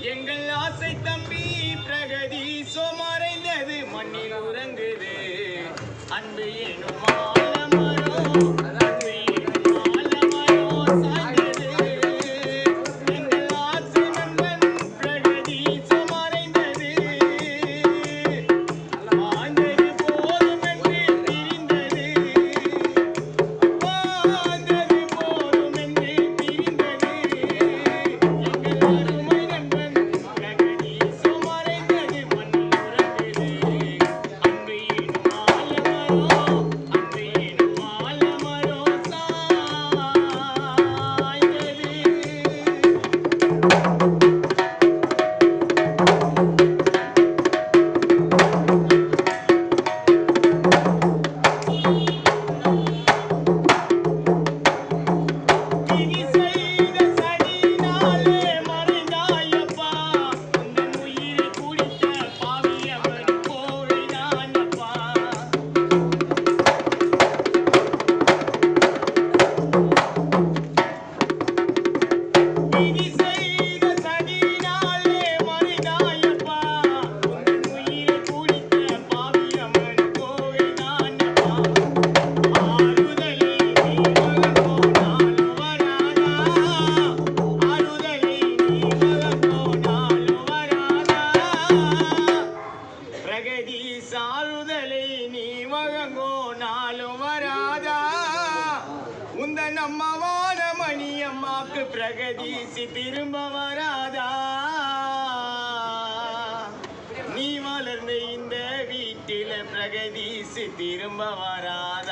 எங்கள் ஆசை தம்பி பிரகதீசோ மறைந்தது மண்ணில் உறங்குது அன்பு எனும் ஆலமரோ அன்பு எனும் ஆலமரோ சாய்ந்தது எங்கள் ஆசை நண்பன் பிரகதீசோ மறைந்தது வாழ்ந்தது போதுமென்று பிரிந்தது வாழ்ந்தது போதுமென்று பிரிந்தது எங்கள் அருமை நண்பன் பிரகதீசோ மறைந்தது மண்ணில் உறங்குது அன்பு எனும் ஆலமரோ அன்பு எனும் ஆலமரோ சாய்ந்தது விதி செய்த சதியினாலே மறைந்தாயப்பா உந்தன் உயிரை குடித்த பாவியவன் கோழினானப்பா விதி செய்த சதியினாலே மறைந்தாயப்பா உந்தன் உயிரை குடித்த பாவியவன் கோழினானப்பா ஆறுதலை நீ மகனோனாலும் வராதா ஆறுதலை நீ மகனோனாலும் வராதா பிரகதி சாறுதலை நீ மகங்கோனாலும் வராதா உந்தன் அம்மாவான மணி அம்மாக்கு பிரகதீசி திரும்ப வராதா நீ வளர்ந்த இந்த வீட்டில பிரகதீசி திரும்ப வராதா